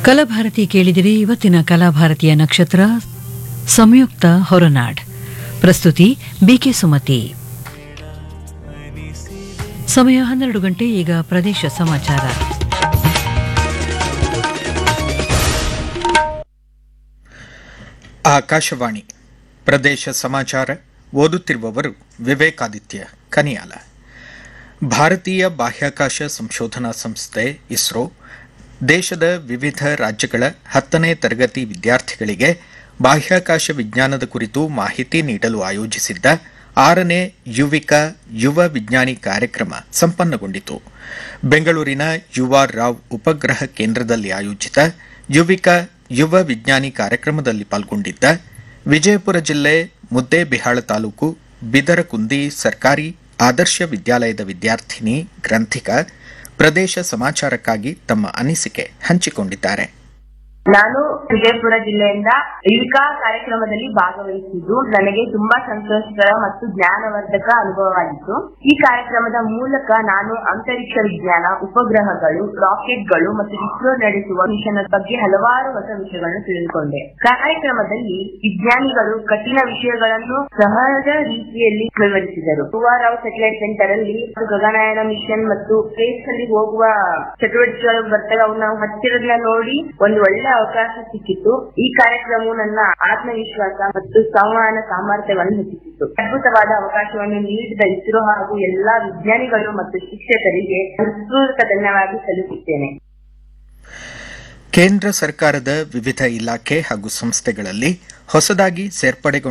ಕಲಾಭಾರತಿ ಕೇಳಿದಿರಿ ಇವತ್ತಿನ ಕಲಾಭಾರತಿಯ ನಕ್ಷತ್ರ ಸಂಯುಕ್ತ ಹೊರನಾಡ್ ಪ್ರಸ್ತುತಿ ಬಿಕೆ ಸುಮತಿ ಸಮಯ ಹನ್ನೆರಡು ಗಂಟೆ ಈಗ ಪ್ರದೇಶ ಸಮಾಚಾರ ಆಕಾಶವಾಣಿ ಪ್ರದೇಶ ಸಮಾಚಾರ ಓದುತ್ತಿರುವವರು ವಿವೇಕಾದಿತ್ಯ ಕನಿಯಾಲ ಭಾರತೀಯ ಬಾಹ್ಯಾಕಾಶ ಸಂಶೋಧನಾ ಸಂಸ್ಥೆ ಇಸ್ರೋ ದೇಶದ ವಿವಿಧ ರಾಜ್ಯಗಳ ಹತ್ತನೇ ತರಗತಿ ವಿದ್ಯಾರ್ಥಿಗಳಿಗೆ ಬಾಹ್ಯಾಕಾಶ ವಿಜ್ಞಾನದ ಕುರಿತು ಮಾಹಿತಿ ನೀಡಲು ಆಯೋಜಿಸಿದ್ದ ಆರನೇ ಯುವಿಕಾ ಯುವ ವಿಜ್ಞಾನಿ ಕಾರ್ಯಕ್ರಮ ಸಂಪನ್ನಗೊಂಡಿತು ಬೆಂಗಳೂರಿನ ಯುವ ರಾವ್ ಉಪಗ್ರಹ ಕೇಂದ್ರದಲ್ಲಿ ಆಯೋಜಿತ ಯುವಿಕಾ ಯುವ ವಿಜ್ಞಾನಿ ಕಾರ್ಯಕ್ರಮದಲ್ಲಿ ಪಾಲ್ಗೊಂಡಿದ್ದ ವಿಜಯಪುರ ಜಿಲ್ಲೆ ಮುದ್ದೇಬಿಹಾಳ ತಾಲೂಕು ಬಿದರಕುಂದಿ ಸರ್ಕಾರಿ ಆದರ್ಶ ವಿದ್ಯಾಲಯದ ವಿದ್ಯಾರ್ಥಿನಿ ಗ್ರಂಥಿಕ ಪ್ರದೇಶ ಸಮಾಚಾರಕ್ಕಾಗಿ ತಮ್ಮ ಅನಿಸಿಕೆ ಹಂಚಿಕೊಂಡಿದ್ದಾರೆ ನಾನು ವಿಜಯಪುರ ಜಿಲ್ಲೆಯಿಂದ ಯುವಿಕಾ ಕಾರ್ಯಕ್ರಮದಲ್ಲಿ ಭಾಗವಹಿಸಿದ್ದು ನನಗೆ ತುಂಬಾ ಸಂತೋಷಕರ ಮತ್ತು ಜ್ಞಾನವರ್ಧಕ ಅನುಭವವಾಗಿತ್ತು ಈ ಕಾರ್ಯಕ್ರಮದ ಮೂಲಕ ನಾನು ಅಂತರಿಕ್ಷ ವಿಜ್ಞಾನ ಉಪಗ್ರಹಗಳು ರಾಕೆಟ್ಗಳು ಮತ್ತು ಇಸ್ರೋ ನಡೆಸುವ ಮಿಷನ್ ಬಗ್ಗೆ ಹಲವಾರು ಹೊಸ ವಿಷಯಗಳನ್ನು ತಿಳಿದುಕೊಂಡೆ ಕಾರ್ಯಕ್ರಮದಲ್ಲಿ ವಿಜ್ಞಾನಿಗಳು ಕಠಿಣ ವಿಷಯಗಳನ್ನು ಸಹಜ ರೀತಿಯಲ್ಲಿ ವಿವರಿಸಿದರು ರಾವ್ ಸೆಟಲೈಟ್ ಸೆಂಟರ್ ಅಲ್ಲಿ ಗಗನಯಾನ ಮಿಷನ್ ಮತ್ತು ಸ್ಪೇಸ್ ಅಲ್ಲಿ ಹೋಗುವ ಚಟುವಟಿಕೆಗಳು ಬರ್ತವೆ ಅವು ನಾವು ಹತ್ತಿರದಿಂದ ನೋಡಿ ಒಂದು ಒಳ್ಳೆ ಅವಕಾಶ ಸಿಕ್ಕಿತ್ತು ಈ ಕಾರ್ಯಕ್ರಮವು ನನ್ನ ಆತ್ಮವಿಶ್ವಾಸ ಮತ್ತು ಸಂವಹನ ಸಾಮರ್ಥ್ಯವನ್ನು ಹೆಚ್ಚಿಸಿತು ಅದ್ಭುತವಾದ ಅವಕಾಶವನ್ನು ನೀಡಿದ ಇಸ್ರೋ ಹಾಗೂ ಎಲ್ಲಾ ವಿಜ್ಞಾನಿಗಳು ಮತ್ತು ಶಿಕ್ಷಕರಿಗೆ ಹೃತ್ಪೂರ್ವಕ ಧನ್ಯವಾದ ಸಲ್ಲಿಸುತ್ತೇನೆ ಕೇಂದ್ರ ಸರ್ಕಾರದ ವಿವಿಧ ಇಲಾಖೆ ಹಾಗೂ ಸಂಸ್ಥೆಗಳಲ್ಲಿ ಹೊಸದಾಗಿ ಸೇರ್ಪಡೆಗೊಂಡ